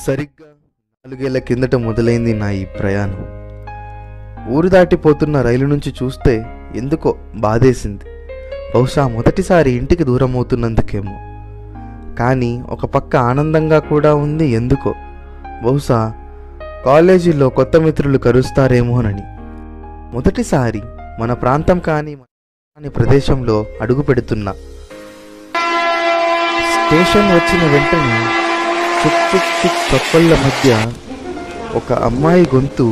సరిగ్గా నాలుగేళ్ల కిందట మొదలైంది నా ఈ ప్రయాణం ఊరు దాటిపోతున్న రైలు నుంచి చూస్తే ఎందుకో బాధేసింది బహుశా మొదటిసారి ఇంటికి దూరం అవుతున్నందుకేమో కానీ ఒక పక్క ఆనందంగా కూడా ఉంది ఎందుకో బహుశా కాలేజీలో కొత్త మిత్రులు కరుస్తారేమోనని మొదటిసారి మన ప్రాంతం కానీ మన కాని ప్రదేశంలో అడుగు పెడుతున్నా స్టేషన్ వచ్చిన వెంటనే చుక్ చుక్ చుక్ చప్పళ్ళ మధ్య ఒక అమ్మాయి గొంతు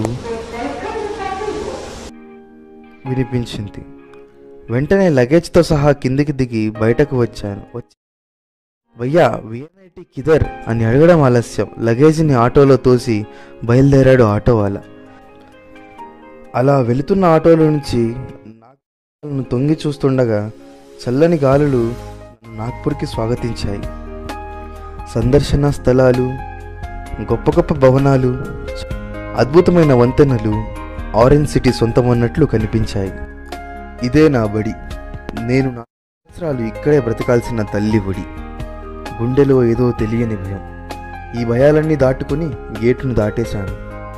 వినిపించింది వెంటనే లగేజ్తో సహా కిందికి దిగి బయటకు వచ్చాను వచ్చి భయ్యా విఎన్ఐటి కిదర్ అని అడగడం ఆలస్యం లగేజ్ని ఆటోలో తోసి బయలుదేరాడు ఆటో వాళ్ళ అలా వెళుతున్న ఆటోలో నుంచి నాగ్పూర్ను తొంగి చూస్తుండగా చల్లని గాలులు నన్ను నాగ్పూర్కి స్వాగతించాయి సందర్శన స్థలాలు గొప్ప గొప్ప భవనాలు అద్భుతమైన వంతెనలు ఆరెంజ్ సిటీ సొంతమన్నట్లు కనిపించాయి ఇదే నా బడి నేను నా సంవత్సరాలు ఇక్కడే బ్రతకాల్సిన తల్లి ఒడి గుండెలో ఏదో తెలియని భయం ఈ భయాలన్నీ దాటుకుని గేటును దాటేశాను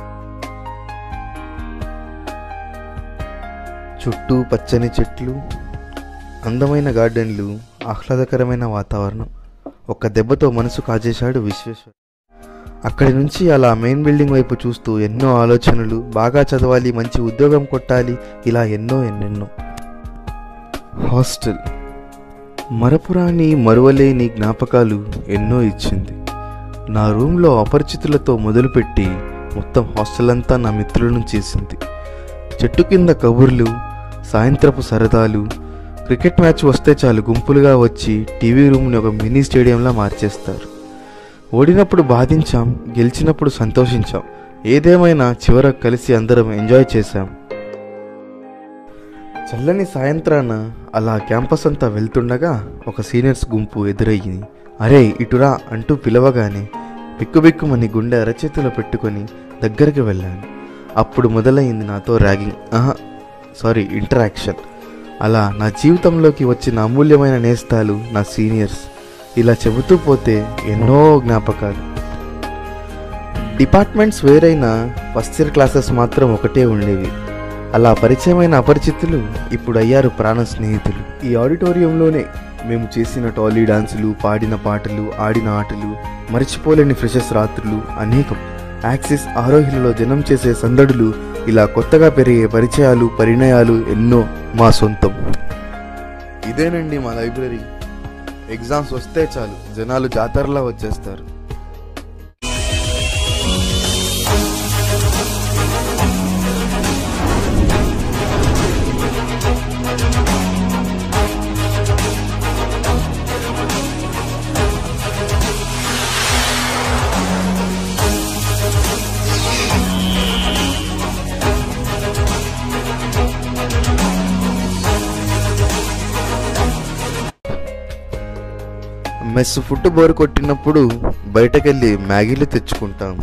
చుట్టూ పచ్చని చెట్లు అందమైన గార్డెన్లు ఆహ్లాదకరమైన వాతావరణం ఒక్క దెబ్బతో మనసు కాజేశాడు విశ్వేశ్వర్ అక్కడి నుంచి అలా మెయిన్ బిల్డింగ్ వైపు చూస్తూ ఎన్నో ఆలోచనలు బాగా చదవాలి మంచి ఉద్యోగం కొట్టాలి ఇలా ఎన్నో ఎన్నెన్నో హాస్టల్ మరపురాని మరువలేని జ్ఞాపకాలు ఎన్నో ఇచ్చింది నా రూమ్లో అపరిచితులతో మొదలుపెట్టి మొత్తం హాస్టల్ అంతా నా మిత్రులను చేసింది చెట్టు కింద కబుర్లు సాయంత్రపు సరదాలు క్రికెట్ మ్యాచ్ వస్తే చాలు గుంపులుగా వచ్చి టీవీ రూమ్ని ఒక మినీ స్టేడియంలా మార్చేస్తారు ఓడినప్పుడు బాధించాం గెలిచినప్పుడు సంతోషించాం ఏదేమైనా చివరకు కలిసి అందరం ఎంజాయ్ చేశాం చల్లని సాయంత్రాన అలా క్యాంపస్ అంతా వెళ్తుండగా ఒక సీనియర్స్ గుంపు ఎదురయ్యి అరే ఇటురా అంటూ పిలవగానే బిక్కుబిక్కుమని గుండె అరచేతిలో పెట్టుకొని దగ్గరికి వెళ్ళాను అప్పుడు మొదలైంది నాతో ర్యాగింగ్ ఆహా సారీ ఇంటరాక్షన్ అలా నా జీవితంలోకి వచ్చిన అమూల్యమైన నేస్తాలు నా సీనియర్స్ ఇలా చెబుతూ పోతే ఎన్నో జ్ఞాపకాలు డిపార్ట్మెంట్స్ వేరైనా ఫస్ట్ ఇయర్ క్లాసెస్ మాత్రం ఒకటే ఉండేవి అలా పరిచయమైన అపరిచితులు ఇప్పుడు అయ్యారు ప్రాణ స్నేహితులు ఈ ఆడిటోరియంలోనే మేము చేసిన టాలీ డాన్సులు పాడిన పాటలు ఆడిన ఆటలు మర్చిపోలేని ఫ్రెషెస్ రాత్రులు అనేకం యాక్సిస్ ఆరోహిలలో జనం చేసే సందడులు ఇలా కొత్తగా పెరిగే పరిచయాలు పరిణయాలు ఎన్నో మా సొంతం ఇదేనండి మా లైబ్రరీ ఎగ్జామ్స్ వస్తే చాలు జనాలు జాతరలా వచ్చేస్తారు మెస్ ఫుడ్ బోర్ కొట్టినప్పుడు బయటకెళ్ళి మ్యాగీలు తెచ్చుకుంటాం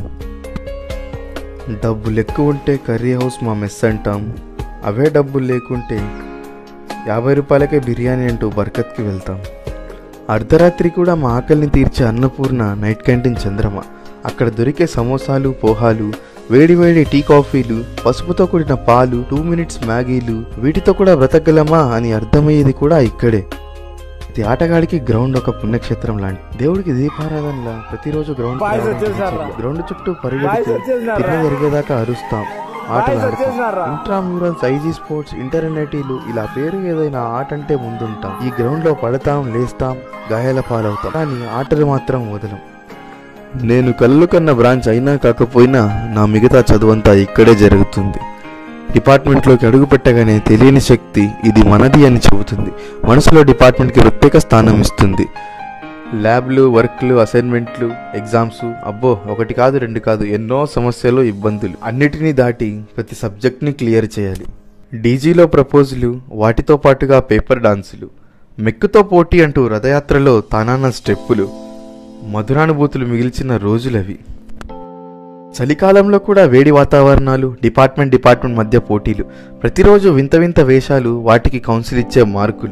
డబ్బులు ఎక్కువ ఉంటే కర్రీ హౌస్ మా మెస్ అంటాం అవే డబ్బులు లేకుంటే యాభై రూపాయలకే బిర్యానీ అంటూ బర్కత్కి వెళ్తాం అర్ధరాత్రి కూడా మా ఆకలిని తీర్చే అన్నపూర్ణ నైట్ క్యాంటీన్ చంద్రమ అక్కడ దొరికే సమోసాలు పోహాలు వేడివేడి టీ కాఫీలు పసుపుతో కూడిన పాలు టూ మినిట్స్ మ్యాగీలు వీటితో కూడా బ్రతకగలమా అని అర్థమయ్యేది కూడా ఇక్కడే ప్రతి ఆటగాడికి గ్రౌండ్ ఒక పుణ్యక్షేత్రం లాంటి దేవుడికి దీపారాధనలా ప్రతిరోజు గ్రౌండ్ బాయ్స్ వచ్చేసారా? గ్రౌండ్ చుట్టూ బాయ్స్ పరిగెడితే వచ్చేసినారా? తిరిగి జరిగేదాకా అరుస్తాం ఆటలు బాయ్స్ ఆడతాం వచ్చేసినారా? ఇంట్రామ్యూరల్స్ ఐజీ స్పోర్ట్స్ ఇంటర్నెటీలు ఇలా పేరు ఏదైనా ఆట అంటే ముందుంటాం ఈ గ్రౌండ్ లో పడతాం లేస్తాం గాయాల పాలవుతాం కానీ ఆటలు మాత్రం వదలం నేను కళ్ళు కన్న బ్రాంచ్ అయినా కాకపోయినా నా మిగతా చదువంతా ఇక్కడే జరుగుతుంది డిపార్ట్మెంట్లోకి అడుగు పెట్టగానే తెలియని శక్తి ఇది మనది అని చెబుతుంది మనసులో డిపార్ట్మెంట్కి ప్రత్యేక స్థానం ఇస్తుంది ల్యాబ్లు వర్క్లు అసైన్మెంట్లు ఎగ్జామ్స్ అబ్బో ఒకటి కాదు రెండు కాదు ఎన్నో సమస్యలు ఇబ్బందులు అన్నిటినీ దాటి ప్రతి సబ్జెక్ట్ని క్లియర్ చేయాలి డీజీలో ప్రపోజలు వాటితో పాటుగా పేపర్ డాన్సులు మెక్కుతో పోటీ అంటూ రథయాత్రలో తానాన్న స్టెప్పులు మధురానుభూతులు మిగిల్చిన రోజులవి చలికాలంలో కూడా వేడి వాతావరణాలు డిపార్ట్మెంట్ డిపార్ట్మెంట్ మధ్య పోటీలు ప్రతిరోజు వింత వింత వేషాలు వాటికి కౌన్సిల్ ఇచ్చే మార్కులు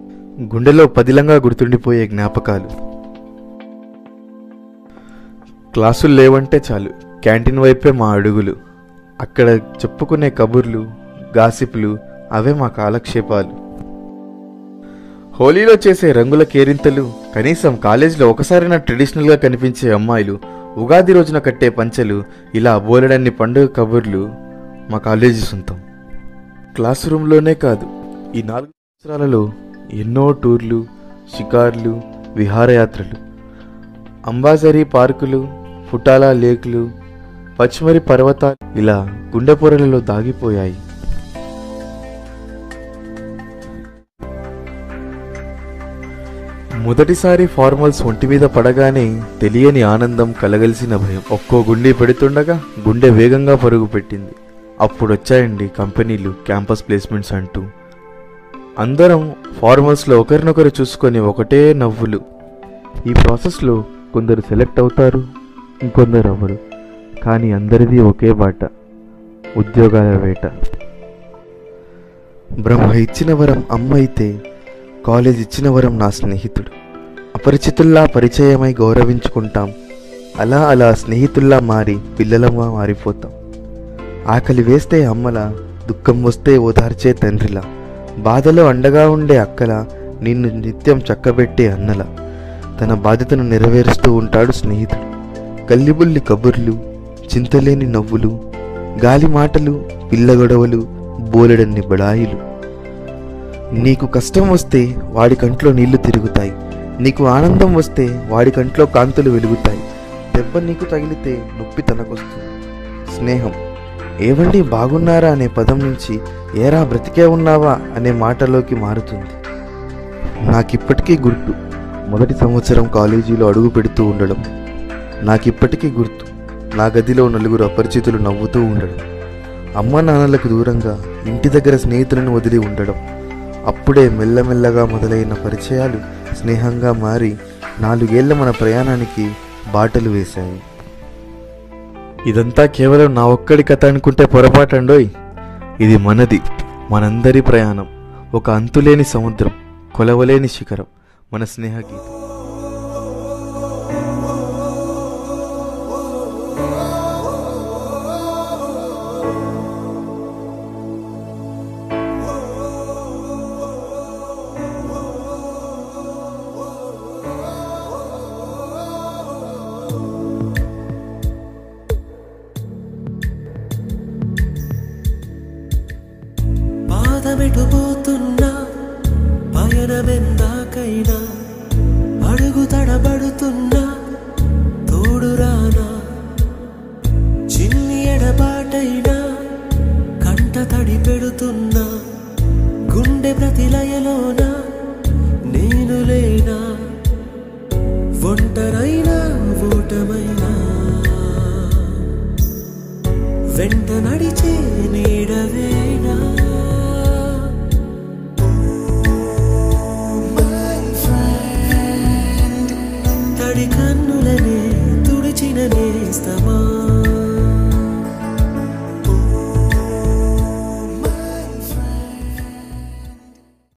గుండెలో పదిలంగా గుర్తుండిపోయే జ్ఞాపకాలు క్లాసులు లేవంటే చాలు క్యాంటీన్ వైపే మా అడుగులు అక్కడ చెప్పుకునే కబుర్లు గాసిపులు అవే మా కాలక్షేపాలు హోలీలో చేసే రంగుల కేరింతలు కనీసం కాలేజీలో ఒకసారైనా ట్రెడిషనల్గా కనిపించే అమ్మాయిలు ఉగాది రోజున కట్టే పంచెలు ఇలా బోలెడన్ని పండుగ కబుర్లు మా కాలేజీ సొంతం క్లాస్ రూమ్లోనే కాదు ఈ నాలుగు సంవత్సరాలలో ఎన్నో టూర్లు షికార్లు విహారయాత్రలు అంబాజరీ పార్కులు ఫుటాలా లేకులు పచ్చిమరి పర్వతాలు ఇలా గుండె పొరలలో దాగిపోయాయి మొదటిసారి ఫార్మల్స్ ఒంటి మీద పడగానే తెలియని ఆనందం కలగలిసిన భయం ఒక్కో గుండె పెడుతుండగా గుండె వేగంగా పరుగు పెట్టింది అప్పుడు వచ్చాయండి కంపెనీలు క్యాంపస్ ప్లేస్మెంట్స్ అంటూ అందరం ఫార్మల్స్లో ఒకరినొకరు చూసుకొని ఒకటే నవ్వులు ఈ ప్రాసెస్లో కొందరు సెలెక్ట్ అవుతారు ఇంకొందరు అవ్వరు కానీ అందరిది ఒకే బాట ఉద్యోగాల వేట బ్రహ్మ ఇచ్చిన వరం అమ్మ అయితే కాలేజ్ ఇచ్చిన వరం నా స్నేహితుడు అపరిచితుల్లా పరిచయమై గౌరవించుకుంటాం అలా అలా స్నేహితుల్లా మారి పిల్లలమా మారిపోతాం ఆకలి వేస్తే అమ్మలా దుఃఖం వస్తే ఓదార్చే తండ్రిలా బాధలో అండగా ఉండే అక్కల నిన్ను నిత్యం చక్కబెట్టే అన్నల తన బాధ్యతను నెరవేరుస్తూ ఉంటాడు స్నేహితుడు కల్లిబుల్లి కబుర్లు చింతలేని నవ్వులు గాలి మాటలు పిల్ల గొడవలు బోలెడన్ని బడాయిలు నీకు కష్టం వస్తే వాడి కంట్లో నీళ్లు తిరుగుతాయి నీకు ఆనందం వస్తే వాడి కంట్లో కాంతులు వెలుగుతాయి దెబ్బ నీకు తగిలితే నొప్పి తనకొస్తుంది స్నేహం ఏవండి బాగున్నారా అనే పదం నుంచి ఏరా బ్రతికే ఉన్నావా అనే మాటలోకి మారుతుంది నాకిప్పటికీ గుర్తు మొదటి సంవత్సరం కాలేజీలో అడుగు పెడుతూ ఉండడం నాకిప్పటికీ గుర్తు నా గదిలో నలుగురు అపరిచితులు నవ్వుతూ ఉండడం అమ్మ నాన్నలకు దూరంగా ఇంటి దగ్గర స్నేహితులను వదిలి ఉండడం అప్పుడే మెల్లమెల్లగా మొదలైన పరిచయాలు స్నేహంగా మారి నాలుగేళ్ల మన ప్రయాణానికి బాటలు వేశాయి ఇదంతా కేవలం నా ఒక్కడి కథ అనుకుంటే పొరపాటండోయ్ ఇది మనది మనందరి ప్రయాణం ఒక అంతులేని సముద్రం కొలవలేని శిఖరం మన స్నేహ గీతం పాదమెటుపోతున్నా పయనమెందాకైనా అడుగు తడబడుతున్నా తోడురానా చిన్ని ఎడబాటైనా కంట తడి పెడుతున్నా గుండె ప్రతిలయలోన నేను లేనా ఒంటరైనా ఓటమైనా వెంట నడిచే నీడవేనా తడి కన్ను